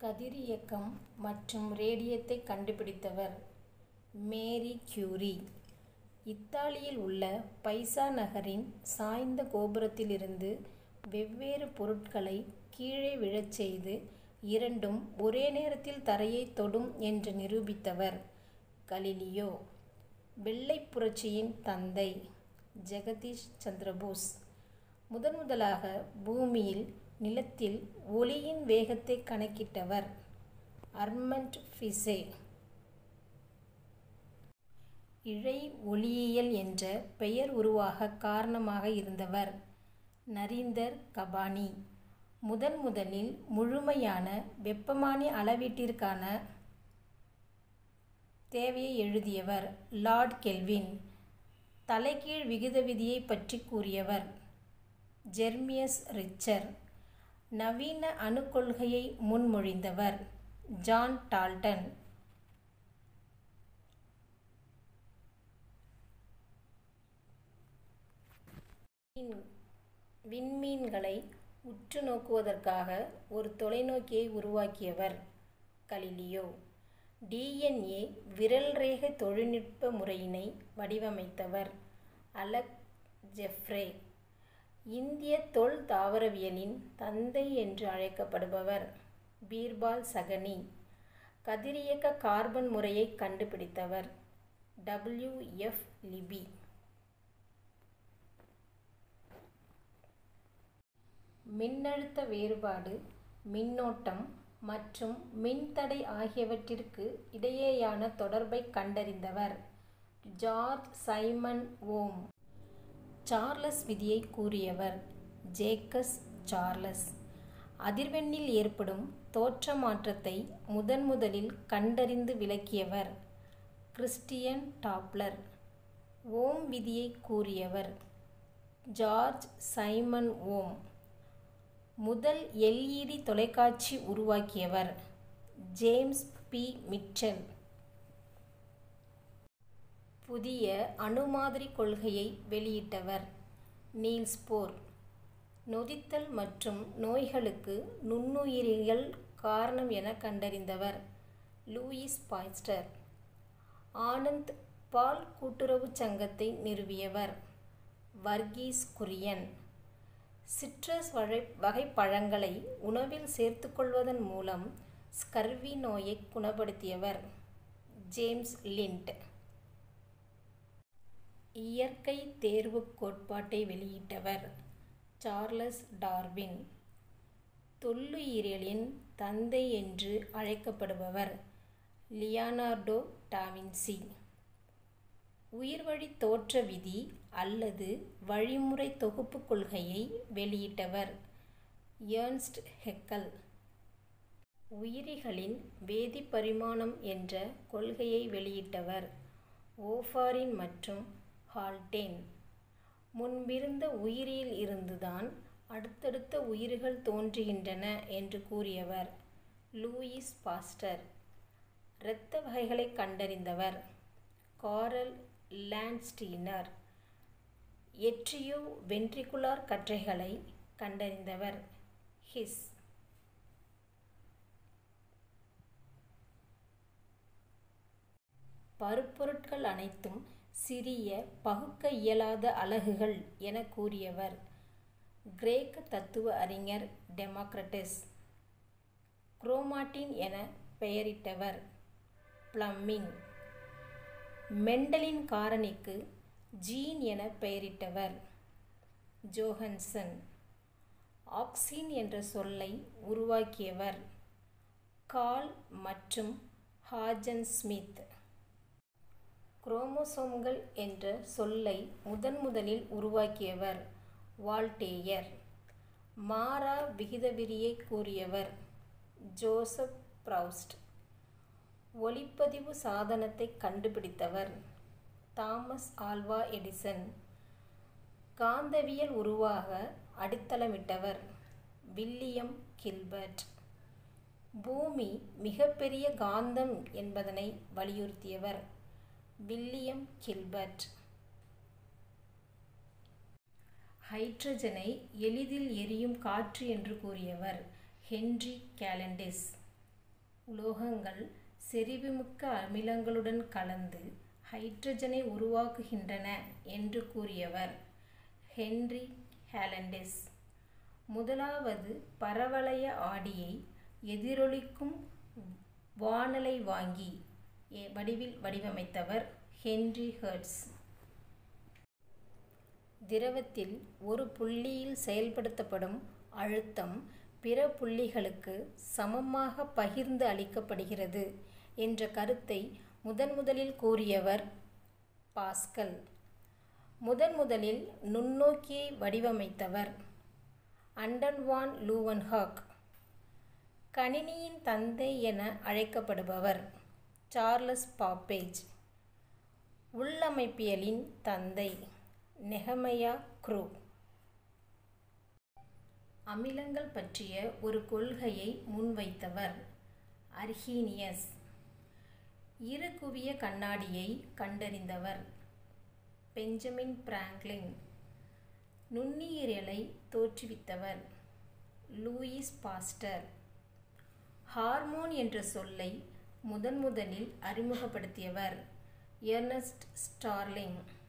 கதிரியக்கம் மற்றும் ரேடியத்தை கண்டுபிடித்தவர் Marie Curie. இத்தாலியில் உள்ள பைசா நகரின் சாய்ந்த கோபுரத்திலிருந்து வெவ்வேறு பொருட்களை கீழே விழச் செய்து இரண்டும் ஒரே நேரத்தில் தரையைத் தொடும் என்று நிரூபித்தவர் கலீலியோ. வெள்ளைப் புரட்சியின் தந்தை ஜெகதீஷ் சந்திர போஸ். முதன்முதலாக பூமியில் நிலத்தில் ஒளியின் வேகத்தைக் கணக்கிட்டவர் அர்மண்ட் பிசே. இழை ஒளியியல் என்ற பெயர் உருவாகக் காரணமாக இருந்தவர் நரீந்தர் கபானி. முதன்முதலில் முழுமையான வெப்பமானி அளவீட்டிற்கான தேவையை எழுதியவர் லார்ட் கெல்வின். தலைகீழ் விகித விதியைப் பற்றிக் கூறியவர் ஜெர்மியஸ் ரிச்சர். நவீன அணுக் கொள்கையை முன்மொழிந்தவர் ஜான் டால்டன். விண்மீன்களை உற்று நோக்குவதற்காக ஒரு தொலைநோக்கியை உருவாக்கியவர் கலீலியோ. டி. என். ஏ. விரல் ரேகை தொழில்நுட்ப முறையினை வடிவமைத்தவர் அலெக் ஜெஃப்ரே. இந்திய தொல் தாவரவியலின் தந்தை என்று அழைக்கப்படுபவர் பீர்பால் சகனி. கதிரியக்க கார்பன் முறையைக் கண்டுபிடித்தவர் டபிள்யூ. எஃப். லிபி. மின்னழுத்த வேறுபாடு மின்னோட்டம் மற்றும் மின்தடை ஆகியவற்றிற்கு இடையேயான தொடர்பைக் கண்டறிந்தவர் ஜார்ஜ் சைமன் ஓம். சார்லஸ் விதியைக் கூறியவர் ஜேக்கஸ் சார்லஸ். அதிர்வெண்ணில் ஏற்படும் தோற்ற மாற்றத்தை முதன்முதலில் கண்டறிந்து விளக்கியவர் கிறிஸ்டியன் டாப்ளர். ஓம் விதியைக் கூறியவர் ஜார்ஜ் சைமன் ஓம். முதல் எல். இ. டி. தொலைக்காட்சி உருவாக்கியவர் ஜேம்ஸ் பி. மிட்செல். புதிய அணுமாதிரிக் கொள்கையை வெளியிட்டவர் நீல்ஸ் போர். நொதித்தல் மற்றும் நோய்களுக்கு நுண்ணுயிரிகள் காரணம் எனக் கண்டறிந்தவர் லூயிஸ் பாஸ்டர். ஆனந்த் பால் கூட்டுறவுச் சங்கத்தை நிறுவியவர் வர்கீஸ் குரியன். சிட்ரஸ் வகைப் பழங்களை உணவில் சேர்த்துக் கொள்வதன் மூலம் ஸ்கர்வி நோயைக் குணப்படுத்தியவர் ஜேம்ஸ் லிண்ட். இயற்கைத் தேர்வுக் கோட்பாட்டை வெளியிட்டவர் சார்லஸ் டார்வின். தொல்லுயிரியலின் தந்தை என்று அழைக்கப்படுபவர் லியனார்டோ டாவின்சி. உயிர்வழித் தோற்ற விதி அல்லது வழிமுறைத் தொகுப்புக் கொள்கையை வெளியிட்டவர் எர்ன்ஸ்ட் ஹெக்கல். உயிரிகளின் வேதிப் பரிமாணம் என்ற கொள்கையை வெளியிட்டவர் ஓஃபாரின் மற்றும் ஹால்டேன். முன்பிருந்த உயிரியில் இருந்துதான் அடுத்தடுத்த உயிர்கள் தோன்றுகின்றன என்று கூறியவர் லூயிஸ் பாஸ்டர். இரத்த வகைகளைக் கண்டறிந்தவர் காரல் லாண்ட்ஸ்டீனர். எட்ரியோ வென்ட்ரிகுலார் கற்றைகளைக் கண்டறிந்தவர் ஹிஸ். பருப்பொருட்கள் அனைத்தும் சிறிய பகுக்க இயலாத அலகுகள் எனக் கூறியவர் கிரேக்க தத்துவ அறிஞர் டெமாக்ரிட்டஸ். குரோமாட்டின் எனப் பெயரிட்டவர் பிளமிங். மெண்டலின் காரணிக்கு ஜீன் எனப் பெயரிட்டவர் ஜோஹன்சன். ஆக்சின் என்ற சொல்லை உருவாக்கியவர் கார்ல் மற்றும் ஹாஜன் ஸ்மித். குரோமோசோம்கள் என்ற சொல்லை முதன்முதலில் உருவாக்கியவர் வால்டேயர். மாறா விகிதவிதியைக் கூறியவர் ஜோசப் பிரெளஸ்ட். ஒலிப்பதிவு சாதனத்தைக் கண்டுபிடித்தவர் தாமஸ் ஆல்வா எடிசன். காந்தவியல் உருவாக அடித்தளமிட்டவர் வில்லியம் கில்பர்ட். பூமி மிகப்பெரிய காந்தம் என்பதனை வலியுறுத்தியவர் வில்லியம் கில்பர்ட். ஹைட்ரஜனை எளிதில் எரியும் காற்று என்று கூறியவர் ஹென்றி கேலண்டிஸ். உலோகங்கள் செறிவுமிக்க அமிலங்களுடன் கலந்து ஹைட்ரஜனை உருவாக்குகின்றன என்று கூறியவர் ஹென்றி ஹேலண்டிஸ் முதலாவது பரவளைய ஆடியை எதிரொலிக்கும் வானலை வாங்கி வடிவில் வடிவமைத்தவர் ஹென்றி ஹெர்ட்ஸ் திரவத்தில் ஒரு புள்ளியில் செயல்படுத்தப்படும் அழுத்தம் பிற புள்ளிகளுக்கு சமமாக பகிர்ந்து அளிக்கப்படுகிறது என்ற கருத்தை முதன்முதலில் கூறியவர் பாஸ்கல் முதன்முதலில் நுண்ணோக்கியை வடிவமைத்தவர் அண்டன் வான் லூவன்ஹாக் கணினியின் தந்தை என அழைக்கப்படுபவர் சார்லஸ் பாப்பேஜ் உள்ளமைப்பியலின் தந்தை நெஹமையா க்ரூ அமிலங்கள் பற்றிய ஒரு கொள்கையை முன்வைத்தவர் அர்ஹீனியஸ் இரு குவிய கண்ணாடியை கண்டறிந்தவர் பெஞ்சமின் பிராங்க்லின் நுண்ணுயிரியலை தோற்றுவித்தவர் லூயிஸ் பாஸ்டர் ஹார்மோன் என்ற சொல்லை முதன் முதலில் அறிமுகப்படுத்தியவர் எர்னஸ்ட் ஸ்டார்லிங்